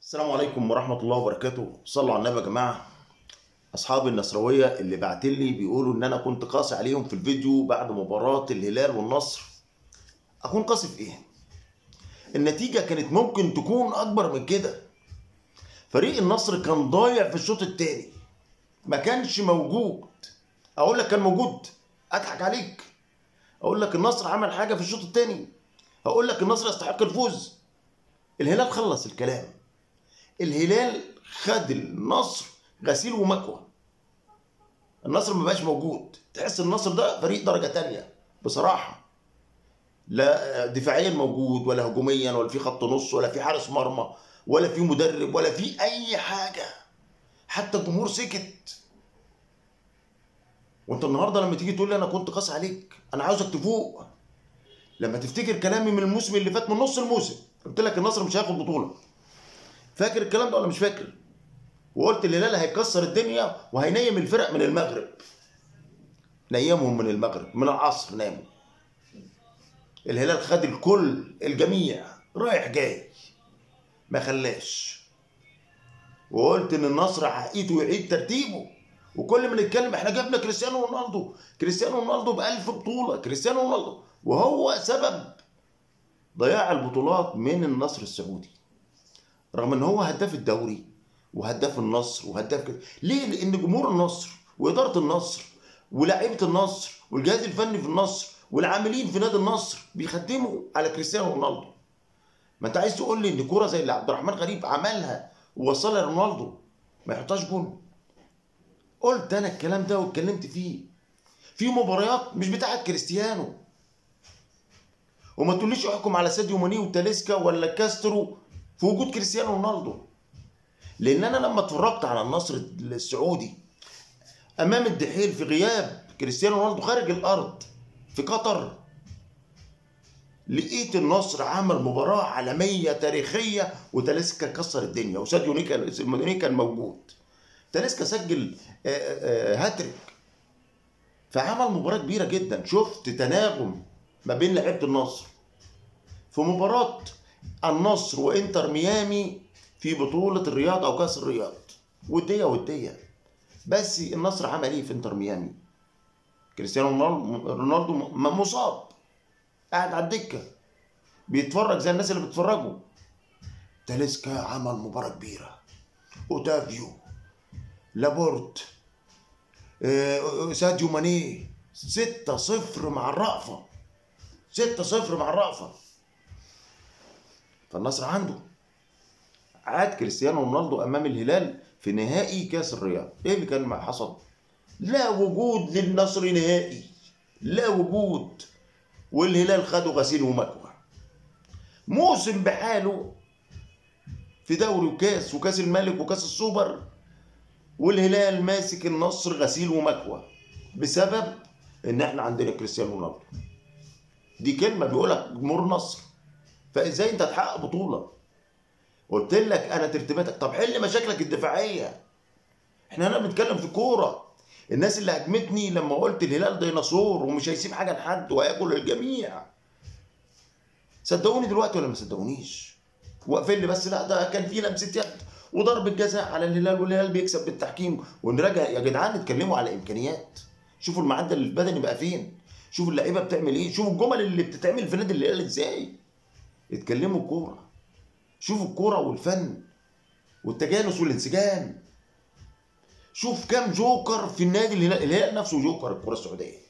السلام عليكم ورحمة الله وبركاته صلوا على النبي يا جماعة أصحاب النصراوية اللي بعتلي بيقولوا إن أنا كنت قاسي عليهم في الفيديو بعد مباراة الهلال والنصر أكون قاسي في إيه؟ النتيجة كانت ممكن تكون أكبر من كده فريق النصر كان ضايع في الشوط التاني ما كانش موجود أقول لك كان موجود أضحك عليك أقول لك النصر عمل حاجة في الشوط التاني هقول لك النصر يستحق الفوز الهلال خلص الكلام الهلال خد النصر غسيل ومكوى النصر ما بقاش موجود تحس النصر ده فريق درجة تانية بصراحة لا دفاعيا موجود ولا هجوميا ولا في خط نص ولا في حارس مرمى ولا في مدرب ولا في أي حاجة حتى الجمهور سكت وانت النهارده لما تيجي تقول لي انا كنت قاسي عليك انا عاوزك تفوق لما تفتكر كلامي من الموسم اللي فات من نص الموسم قلت لك النصر مش هياخد بطوله فاكر الكلام ده ولا مش فاكر وقلت الهلال هيكسر الدنيا وهينيم الفرق من المغرب نيمهم من المغرب من العصر ناموا الهلال خد الكل الجميع رايح جاي ما خلاش وقلت ان النصر حقيقته يعيد ترتيبه وكل ما نتكلم احنا جبنا كريستيانو رونالدو كريستيانو رونالدو بألف بطولة كريستيانو رونالدو وهو سبب ضياع البطولات من النصر السعودي رغم ان هو هداف الدوري وهداف النصر وهداف كده ليه لان جمهور النصر واداره النصر ولاعيبه النصر والجهاز الفني في النصر والعاملين في نادي النصر بيخدموا على كريستيانو رونالدو ما انت عايز تقول لي ان كوره زي اللي عبد الرحمن غريب عملها ووصلها لرونالدو ما يحطهاش جون قلت انا الكلام ده واتكلمت فيه في مباريات مش بتاعت كريستيانو وما تقوليش احكم على ساديو ماني وتاليسكا ولا كاسترو في وجود كريستيانو رونالدو لان انا لما اتفرجت على النصر السعودي امام الدحيل في غياب كريستيانو رونالدو خارج الارض في قطر لقيت النصر عمل مباراة عالمية تاريخية وتاليسكا كسر الدنيا وساديو ماني كان موجود تاليسكا سجل هاتريك فعمل مباراة كبيرة جدا شفت تناغم ما بين لعيبة النصر في مباراة النصر وانتر ميامي في بطولة الرياض او كاس الرياض ودية ودية بس النصر عمل ايه في انتر ميامي كريستيانو رونالدو مصاب قاعد على الدكة بيتفرج زي الناس اللي بيتفرجوا تاليسكا عمل مباراة كبيرة اوتافيو لابورت آه، ساديو ماني 6 0 مع الرأفة 6 0 مع الرأفة فالنصر عنده عاد كريستيانو رونالدو امام الهلال في نهائي كاس الرياض ايه اللي كان حصل لا وجود للنصر نهائي لا وجود والهلال خده غسيل ومكوى موسم بحاله في دوري وكاس وكاس الملك وكاس السوبر والهلال ماسك النصر غسيل ومكوى بسبب ان احنا عندنا كريستيانو رونالدو دي كلمه بيقولها جمهور النصر فازاي انت تحقق بطوله قلت لك انا ترتيباتك طب حل مشاكلك الدفاعيه احنا هنا بنتكلم في كوره الناس اللي هجمتني لما قلت الهلال ديناصور ومش هيسيب حاجه لحد وهياكل الجميع صدقوني دلوقتي ولا ما صدقونيش واقفين لي بس لا ده كان في لمسه يد وضرب الجزاء على الهلال والهلال بيكسب بالتحكيم ونراجع يا جدعان اتكلموا على امكانيات شوفوا المعدل البدني بقى فين شوفوا اللعيبه بتعمل ايه شوفوا الجمل اللي بتتعمل في نادي الهلال ازاي اتكلموا الكوره شوفوا الكوره والفن والتجانس والانسجام شوف كام جوكر في النادي الهلال الهلال نفسه جوكر الكره السعوديه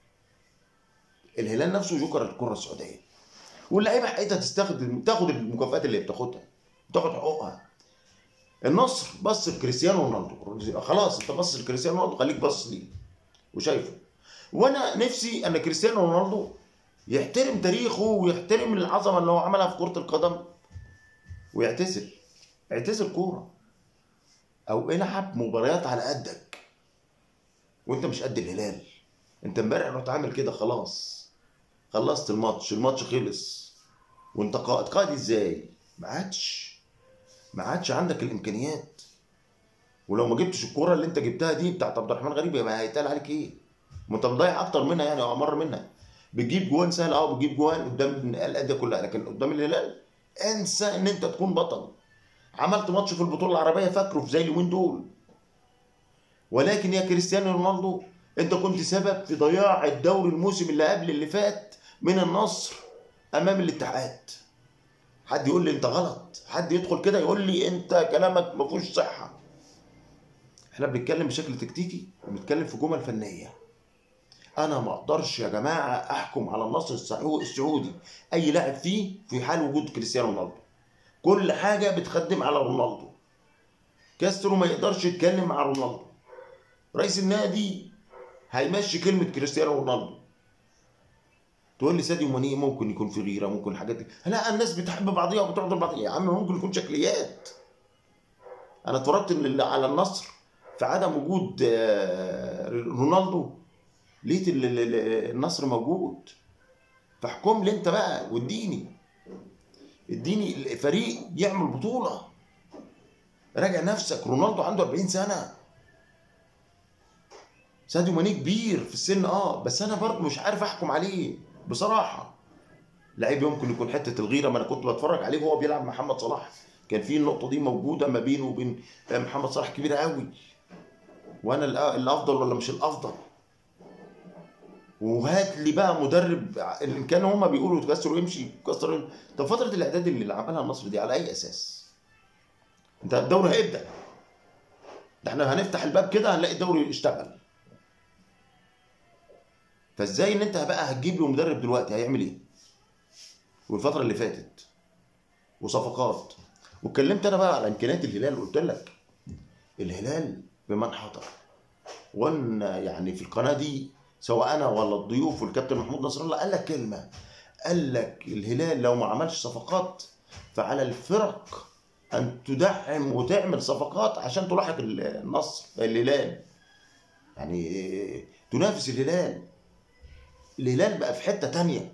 الهلال نفسه جوكر الكره السعوديه واللعيبه حقيقتها تستخدم تاخد المكافآت اللي بتاخدها تاخد حقوقها النصر بص لكريستيانو رونالدو خلاص انت بص لكريستيانو رونالدو خليك بص ليه وشايفه وانا نفسي ان كريستيانو رونالدو يحترم تاريخه ويحترم العظمه اللي هو عملها في كره القدم ويعتزل اعتزل كوره او العب مباريات على قدك وانت مش قد الهلال انت امبارح رحت عامل كده خلاص خلصت الماتش الماتش خلص وانت قائد قائد ازاي ما عادش ما عادش عندك الامكانيات ولو ما جبتش الكوره اللي انت جبتها دي بتاعت عبد الرحمن غريب يبقى هيتقال عليك ايه ما انت مضيع اكتر منها يعني او امر منها بتجيب جوان سهل اه بتجيب جوان قدام الانديه كلها لكن قدام الهلال انسى ان انت تكون بطل عملت ماتش في البطوله العربيه فاكره في زي اليومين دول ولكن يا كريستيانو رونالدو انت كنت سبب في ضياع الدوري الموسم اللي قبل اللي فات من النصر امام الاتحاد حد يقول لي انت غلط حد يدخل كده يقول لي انت كلامك ما فيهوش صحه احنا بنتكلم بشكل تكتيكي وبنتكلم في جمل فنيه انا ما اقدرش يا جماعه احكم على النصر السعو- السعودي اي لاعب فيه في حال وجود كريستيانو رونالدو كل حاجه بتخدم على رونالدو كاسترو ما يقدرش يتكلم مع رونالدو رئيس النادي هيمشي كلمه كريستيانو رونالدو تقول لي ساديو ماني ممكن يكون في غيره ممكن حاجات دي. لا الناس بتحب بعضيها وبتعذر بعضيها يا عم ممكن يكون شكليات انا اتفرجت من- على النصر في عدم وجود آه، رونالدو لقيت ال- ال- ال- النصر موجود فاحكم لي انت بقى واديني اديني فريق يعمل بطوله راجع نفسك رونالدو عنده 40 سنه ساديو ماني كبير في السن اه بس انا برضه مش عارف احكم عليه بصراحه لعيب يمكن يكون حته الغيره ما انا كنت بتفرج عليه وهو بيلعب مع محمد صلاح كان في النقطه دي موجوده ما بينه وبين محمد صلاح كبيره قوي وانا الأ- الافضل ولا مش الافضل وهات لي بقى مدرب ان كانوا هما بيقولوا تكسر ويمشي كسر طب فتره الاعداد اللي عملها النصر دي على اي اساس؟ انت الدوري هيبدا ده احنا هنفتح الباب كده هنلاقي الدوري اشتغل فازاي ان انت بقى هتجيب له مدرب دلوقتي هيعمل ايه؟ والفتره اللي فاتت وصفقات واتكلمت انا بقى على امكانيات الهلال قلت لك الهلال بمن حضر وانا يعني في القناه دي سواء انا ولا الضيوف والكابتن محمود نصر الله قال لك كلمه قال لك الهلال لو ما عملش صفقات فعلى الفرق ان تدعم وتعمل صفقات عشان تلاحق النصر الهلال يعني تنافس الهلال الهلال بقى في حته تانية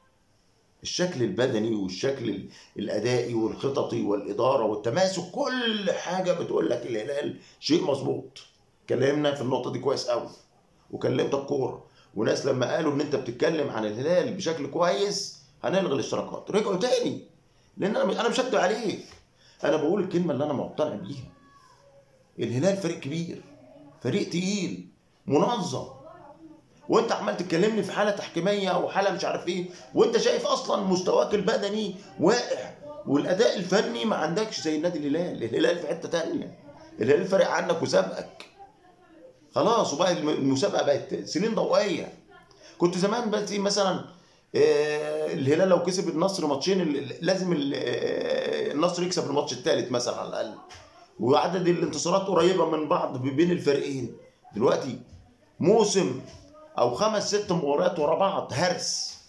الشكل البدني والشكل ال- الادائي والخططي والاداره والتماسك كل حاجه بتقول لك الهلال شيء مظبوط كلمنا في النقطه دي كويس قوي وكلمتك كوره وناس لما قالوا ان انت بتتكلم عن الهلال بشكل كويس هنلغي الاشتراكات رجعوا تاني لان انا انا مش هكدب عليك انا بقول الكلمه اللي انا مقتنع بيها الهلال فريق كبير فريق تقيل منظم وانت عمال تكلمني في حاله تحكيميه وحاله مش عارف ايه وانت شايف اصلا مستواك البدني واقع والاداء الفني ما عندكش زي النادي الهلال الهلال في حته تانية الهلال فارق عنك وسابقك خلاص وبقى الم- المسابقه بقت سنين ضوئيه كنت زمان بس إيه مثلا آه، الهلال لو كسب النصر ماتشين ال- ال- لازم ال- آه، النصر يكسب الماتش الثالث مثلا على الاقل وعدد الانتصارات قريبه من بعض بين الفريقين دلوقتي موسم او خمس ست مباريات ورا بعض هرس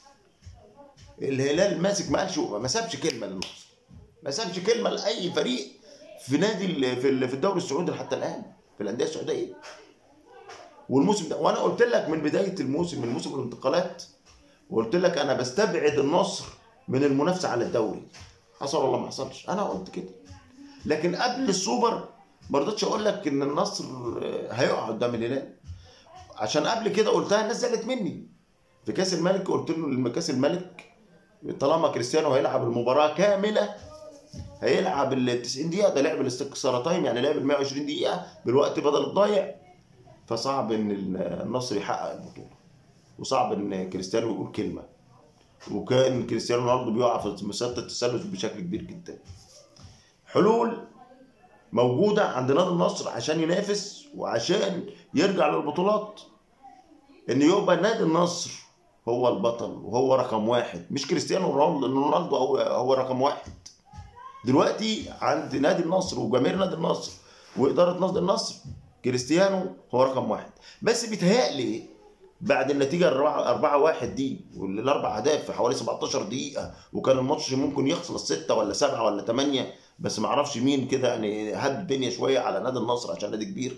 الهلال ماسك ما قالش ما سابش كلمه للنصر ما سابش كلمه لاي فريق في نادي ال- في ال- في الدوري السعودي حتى الان في الانديه السعوديه والموسم ده وانا قلت لك من بدايه الموسم من موسم الانتقالات وقلت لك انا بستبعد النصر من المنافسه على الدوري حصل ولا ما حصلش انا قلت كده لكن قبل السوبر ما رضيتش اقول لك ان النصر آه، هيقع قدام الهلال عشان قبل كده قلتها الناس زعلت مني في كاس الملك قلت له لما كاس الملك طالما كريستيانو هيلعب المباراه كامله هيلعب ال 90 دقيقه ده لعب الاستكسار تايم يعني لعب ال 120 دقيقه بالوقت بدل الضايع فصعب ان النصر يحقق البطوله وصعب ان كريستيانو يقول كلمه وكان كريستيانو رونالدو بيقع في مسافه التسلل بشكل كبير جدا حلول موجوده عند نادي النصر عشان ينافس وعشان يرجع للبطولات ان يبقى نادي النصر هو البطل وهو رقم واحد مش كريستيانو رونالدو لأن رونالدو هو هو رقم واحد دلوقتي عند نادي النصر وجماهير نادي النصر واداره نادي النصر كريستيانو هو رقم واحد بس بيتهيألي بعد النتيجه 4 4 1 دي والاربع اهداف في حوالي 17 دقيقه وكان الماتش ممكن يخلص 6 ولا 7 ولا 8 بس ما اعرفش مين كده يعني هد الدنيا شويه على نادي النصر عشان نادي كبير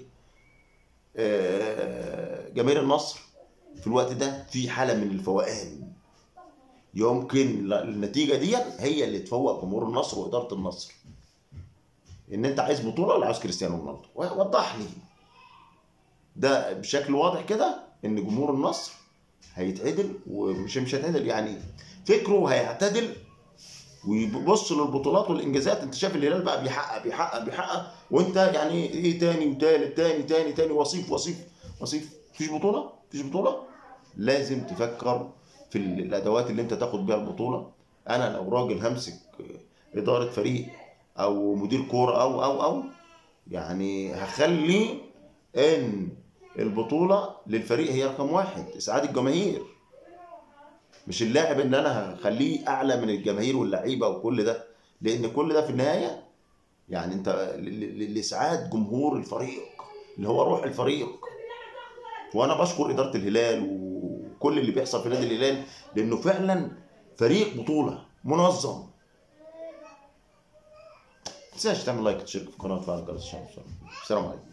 آه، جماهير النصر في الوقت ده في حاله من الفوقان يمكن النتيجه دي هي اللي تفوق جمهور النصر واداره النصر ان انت عايز بطوله ولا عايز كريستيانو رونالدو وضح لي ده بشكل واضح كده ان جمهور النصر هيتعدل ومش مش هيتعدل يعني فكره هيعتدل ويبص للبطولات والانجازات انت شايف الهلال بقى بيحقق بيحقق بيحقق وانت يعني ايه تاني وتالت تاني تاني تاني وصيف وصيف وصيف مفيش بطوله مفيش بطوله لازم تفكر في ال- الادوات اللي انت تاخد بيها البطوله انا لو راجل همسك اداره فريق او مدير كوره او او او يعني هخلي ان البطوله للفريق هي رقم واحد اسعاد الجماهير مش اللاعب ان انا هخليه اعلى من الجماهير واللعيبه وكل ده لان كل ده في النهايه يعني انت ل- ل- لاسعاد جمهور الفريق اللي هو روح الفريق وانا بشكر اداره الهلال وكل اللي بيحصل في نادي الهلال لانه فعلا فريق بطوله منظم ما تنساش تعمل لايك وتشترك في القناه وتفعل الجرس عشان توصل. السلام عليكم